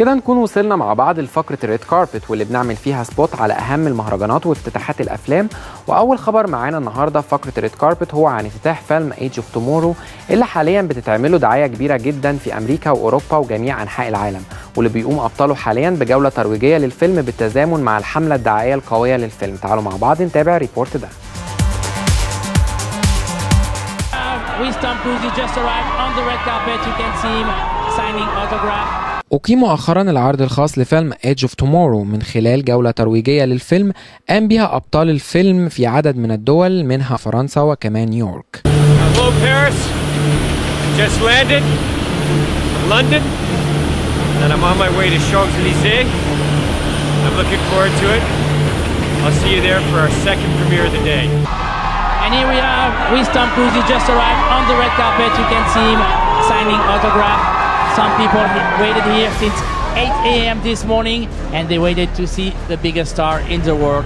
كده نكون وصلنا مع بعض لفقرة الريد كاربت واللي بنعمل فيها سبوت على أهم المهرجانات وافتتاحات الأفلام وأول خبر معانا النهاردة في فقرة الريد كاربت هو عن افتتاح فيلم ايج اوف تومورو اللي حاليا بتتعمله دعاية كبيرة جدا في أمريكا وأوروبا وجميع أنحاء العالم واللي بيقوم أبطاله حاليا بجولة ترويجية للفيلم بالتزامن مع الحملة الدعائية القوية للفيلم تعالوا مع بعض نتابع الريبورت ده Winston Puzy just arrived on the red carpet. You can see him signing autograph. أقيم مؤخرا العرض الخاص لفيلم Edge of Tomorrow من خلال جولة ترويجية للفيلم قام بها أبطال الفيلم في عدد من الدول منها فرنسا وكمان نيويورك Hello, Paris. Just landed from London, and I'm on my way to Champs Elysees. I'm looking forward to it. I'll see you there for our second premiere of the day. And here we have Winston Puzy just arrived on the red carpet. You can see him signing autograph. Some people waited here since 8 a.m. this morning and they waited to see the biggest star in the world.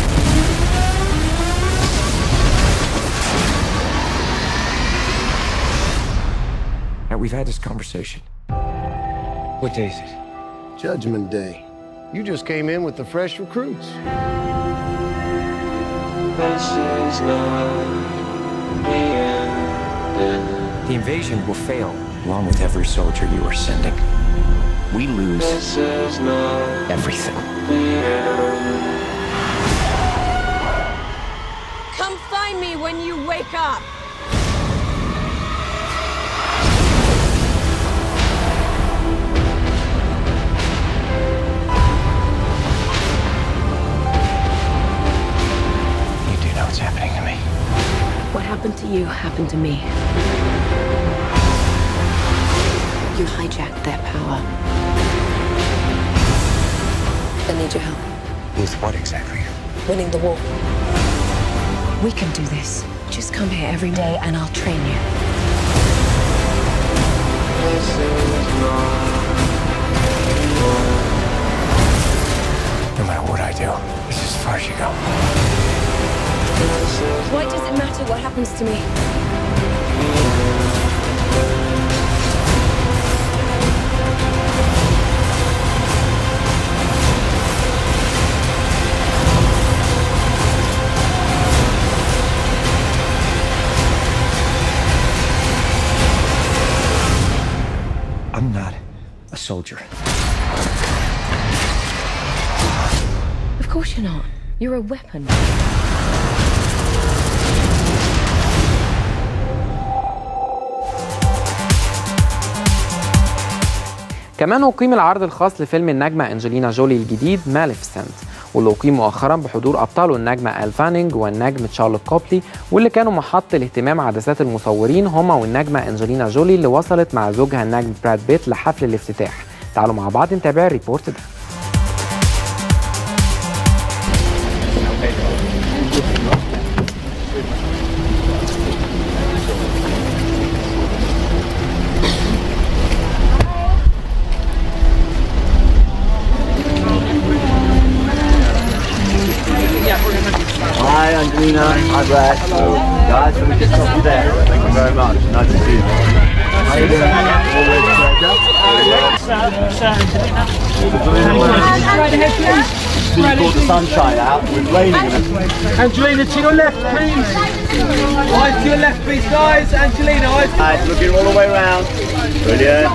Now, we've had this conversation. What day is it? Judgment Day. You just came in with the fresh recruits. This is not the end. The invasion will fail, along with every soldier you are sending. We lose This is not everything. the end. Come find me when you wake up. You do know what's happening to me. What happened to you happened to me. You hijacked their power. I need your help. With what exactly? Winning the war. We can do this. Just come here every day and I'll train you. This is not No matter what I do, it's as far as you go. Why does it matter what happens to me? I'm not a soldier. Of course you're not. You're a weapon. كمان أقيم العرض الخاص لفيلم النجمة أنجلينا جولي الجديد ماليفيسنت واللي أقيم مؤخرا بحضور أبطاله النجمة آل فانينج والنجم تشارلوت كوبلي واللي كانوا محط الاهتمام عدسات المصورين هما والنجمة أنجلينا جولي اللي وصلت مع زوجها النجم براد بيت لحفل الافتتاح تعالوا مع بعض نتابع الريبورت ده Hi, Angelina. Hi, Brad. Guys, let me just stop you there. Thank you very much. Nice to see you. How you doing? Always a pleasure. See you brought the sunshine out. It was raining and everything. Angelina, to your left, please. Eyes to your left, please, guys. Angelina, eyes to Nice, looking all the way around. Brilliant.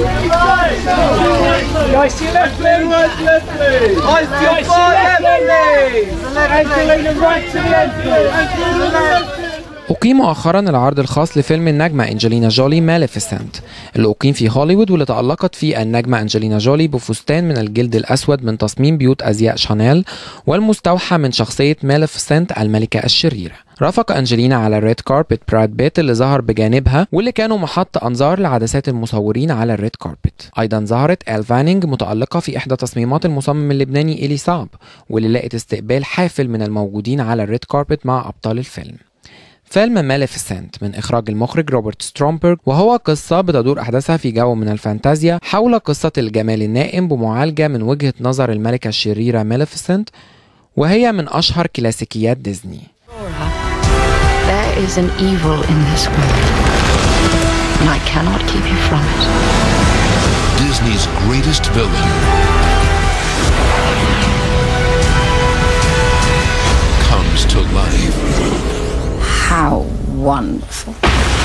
Eyes to your left, please. Eyes to your far left, please. Angelina, right to the end, please. Angelina, left. أقيم مؤخرا العرض الخاص لفيلم النجمة أنجلينا جولي ماليفيسنت اللي أقيم في هوليوود واللي تألقت فيه النجمة أنجلينا جولي بفستان من الجلد الأسود من تصميم بيوت أزياء شانيل والمستوحى من شخصية ماليفيسنت الملكة الشريرة رافق أنجلينا على الريد كاربت براد بيت اللي ظهر بجانبها واللي كانوا محط أنظار لعدسات المصورين على الريد كاربت أيضا ظهرت آل فانينج متألقة في إحدى تصميمات المصمم اللبناني إلي صعب واللي لقت استقبال حافل من الموجودين على الريد كاربت مع أبطال الفيلم فيلم ماليفيسنت من إخراج المخرج روبرت سترومبرج وهو قصة بتدور أحداثها في جو من الفانتازيا حول قصة الجمال النائم بمعالجة من وجهة نظر الملكة الشريرة ماليفيسنت وهي من أشهر كلاسيكيات ديزني There is an evil in this world, and I cannot keep you from it. Disney's greatest villain comes to life. How wonderful.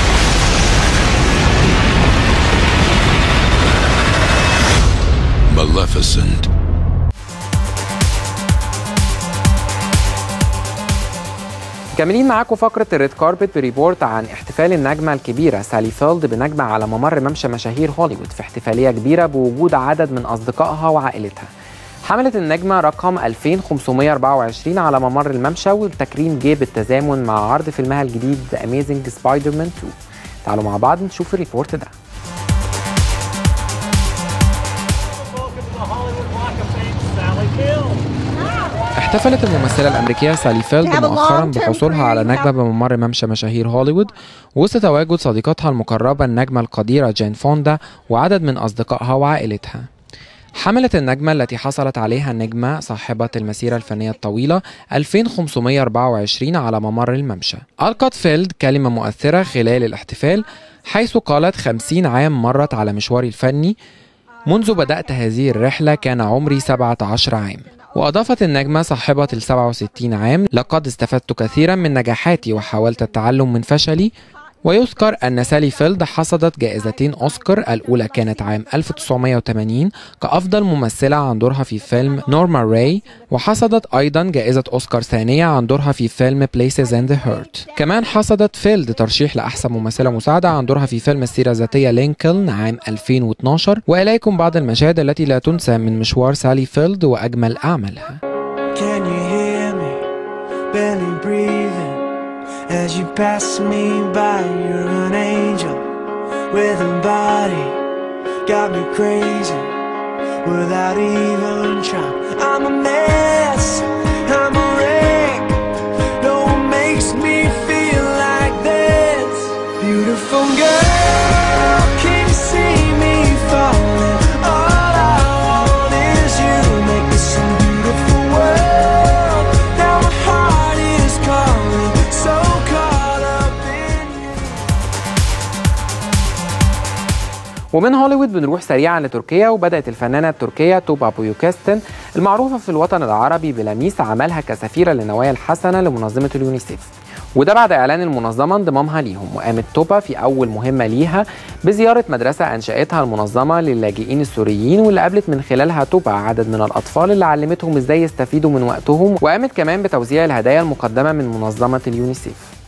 Maleficent. مكملين معاكم فقرة الريد كاربت بريبورت عن احتفال النجمة الكبيرة سالي فيلد بنجمة على ممر ممشى مشاهير هوليوود في احتفالية كبيرة بوجود عدد من أصدقائها وعائلتها حملت النجمة رقم 2524 على ممر الممشى والتكريم جه بالتزامن مع عرض فيلمها الجديد The Amazing Spider-Man 2 تعالوا مع بعض نشوف الريبورت ده احتفلت الممثلة الأمريكية سالي فيلد مؤخرا بحصولها على نجمة بممر ممشى مشاهير هوليوود وسط تواجد صديقتها المقربة النجمة القديرة جين فوندا وعدد من أصدقائها وعائلتها حملت النجمة التي حصلت عليها النجمة صاحبة المسيرة الفنية الطويلة 2524 على ممر الممشى ألقت فيلد كلمة مؤثرة خلال الاحتفال حيث قالت 50 عام مرت على مشواري الفني منذ بدأت هذه الرحلة كان عمري 17 عام وأضافت النجمة صاحبة ال 67 عام لقد استفدت كثيرا من نجاحاتي وحاولت التعلم من فشلي ويذكر أن سالي فيلد حصدت جائزتين أوسكار الأولى كانت عام 1980 كأفضل ممثلة عن دورها في فيلم نورما راي وحصدت أيضا جائزة أوسكار ثانية عن دورها في فيلم Places in the Heart كمان حصدت فيلد ترشيح لأحسن ممثلة مساعدة عن دورها في فيلم السيرة الذاتية لينكولن عام 2012 وإليكم بعض المشاهد التي لا تنسى من مشوار سالي فيلد وأجمل أعمالها Can you hear me? Barely breathing as you pass me by. You're an angel with a body, got me crazy without even trying. I'm a mess, I'm a wreck. No one makes me feel like this. Beautiful girl, can you see me falling? All I want is you. Make this a beautiful world. Now my heart is calling, so caught up in you. ومن هوليوود بنروح سريعا لتركيا وبدأت الفنانة التركية توبا بويوكاستن المعروفة في الوطن العربي بلميس عملها كسفيرة للنوايا الحسنة لمنظمة اليونيسيف وده بعد إعلان المنظمة انضمامها ليهم وقامت توبا في أول مهمة ليها بزيارة مدرسة أنشأتها المنظمة للاجئين السوريين واللي قابلت من خلالها توبا عدد من الأطفال اللي علمتهم إزاي يستفيدوا من وقتهم وقامت كمان بتوزيع الهدايا المقدمة من منظمة اليونيسيف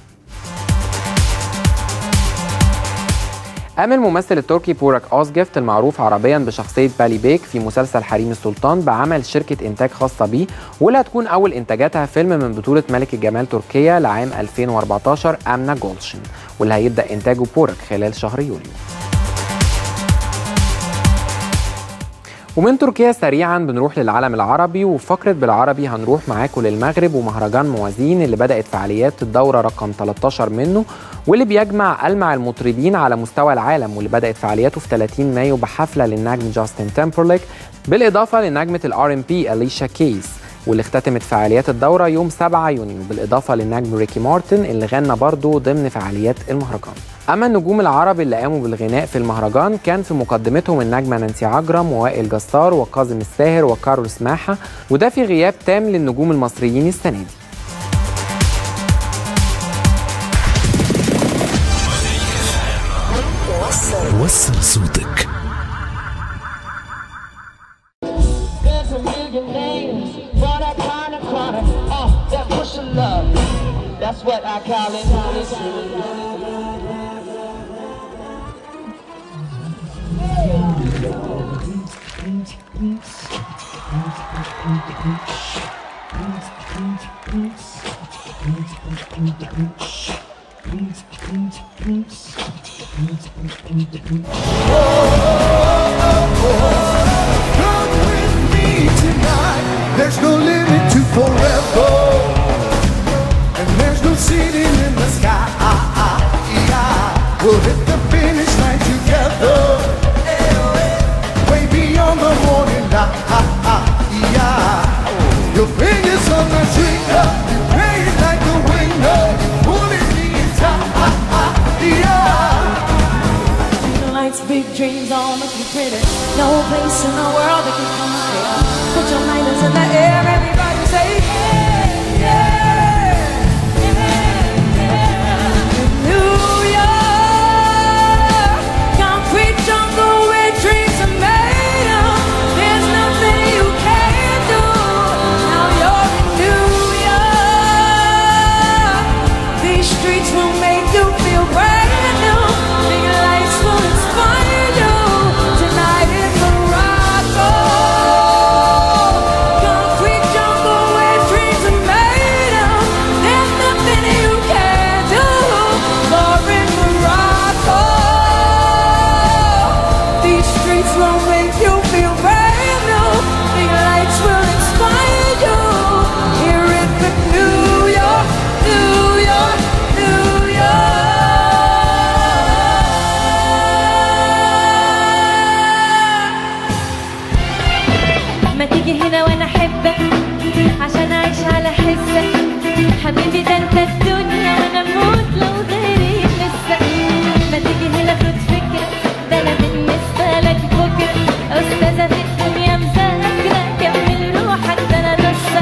قام الممثل التركي بوراك أوزجفت المعروف عربيا بشخصية بالي بيك في مسلسل حريم السلطان بعمل شركة إنتاج خاصة بيه واللي هتكون أول إنتاجاتها فيلم من بطولة ملك الجمال تركيا لعام 2014 آمنة جولشن واللي هيبدأ إنتاجه بوراك خلال شهر يوليو ومن تركيا سريعا بنروح للعالم العربي وفي فقرة بالعربي هنروح معاكم للمغرب ومهرجان موازين اللي بدأت فعاليات الدورة رقم 13 منه واللي بيجمع ألمع المطربين على مستوى العالم واللي بدأت فعالياته في 30 مايو بحفلة للنجم جاستن تيمبرليك بالإضافة لنجمة الار ام بي أليشا كيس واللي اختتمت فعاليات الدورة يوم 7 يونيو بالإضافة للنجم ريكي مارتن اللي غنى برضه ضمن فعاليات المهرجان أما النجوم العرب اللي قاموا بالغناء في المهرجان كان في مقدمتهم النجمة نانسي عجرم ووائل جسار وكاظم الساهر وكارول سماحة وده في غياب تام للنجوم المصريين السنة دي وصل صوتك There's a million names for that kind of chronic. Oh, that push of love. That's what I call it. Come with me tonight. There's no limit to forever. And there's no ceiling in the sky. We'll hit the finish line together. Way beyond the morning light. Your fingers on the trigger. You play it like a winner. You're pulling me inside. Lights, big dreams all looking pretty. No hands in the air, everybody say yeah, yeah, New York, concrete jungle where dreams are made of. There's nothing you can't do. Now you're in New York. These streets will make you feel brand new. Big lights will inspire you tonight in Morocco. Concrete jungle where dreams are made of. There's nothing you can do. For in Morocco, these streets will make you feel brand new. Big lights will inspire you. Here in the New York, New York, New ما تيجي هنا وانا احبك عشان اعيش على حسك حبيبي ده انت الدنيا وانا اموت لو غيري لسه ما تيجي هنا خد فكرة ده انا بالنسبة لك بكرة استاذة في الدنيا مذاكرة كمل روحك ده انا نصك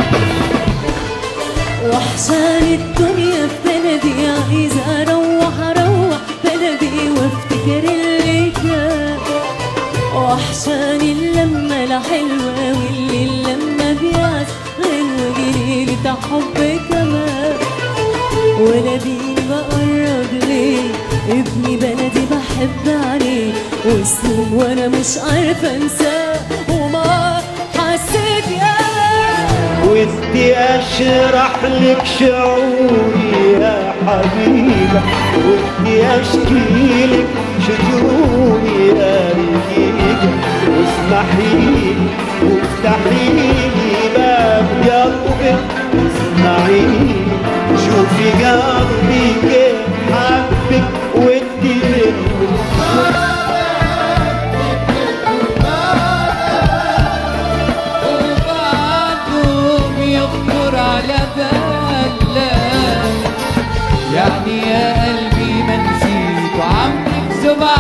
وحشاني الدنيا في بلدي عايزة أروح أروح بلدي وافتكر اللي كان وحشاني اللمة الحلوة واللي اللمة بيعز غنوة جديدة حب كمان ولا بيني بقرب ليه ابني بلدي بحب عليه وسنين وانا مش عارفة انساه وما حسيت يا ودي اشرح لك شعوري يا حبيبة ودي اشكي لك شجوني يا رفيقة واسمحي لي وافتحي لي باب قلبك واسمعي لي شوفي قلبي كيف حبك ودي منك وبعدهم يخطر على بالك يعني يا قلبي ما نسيت وعمك زبع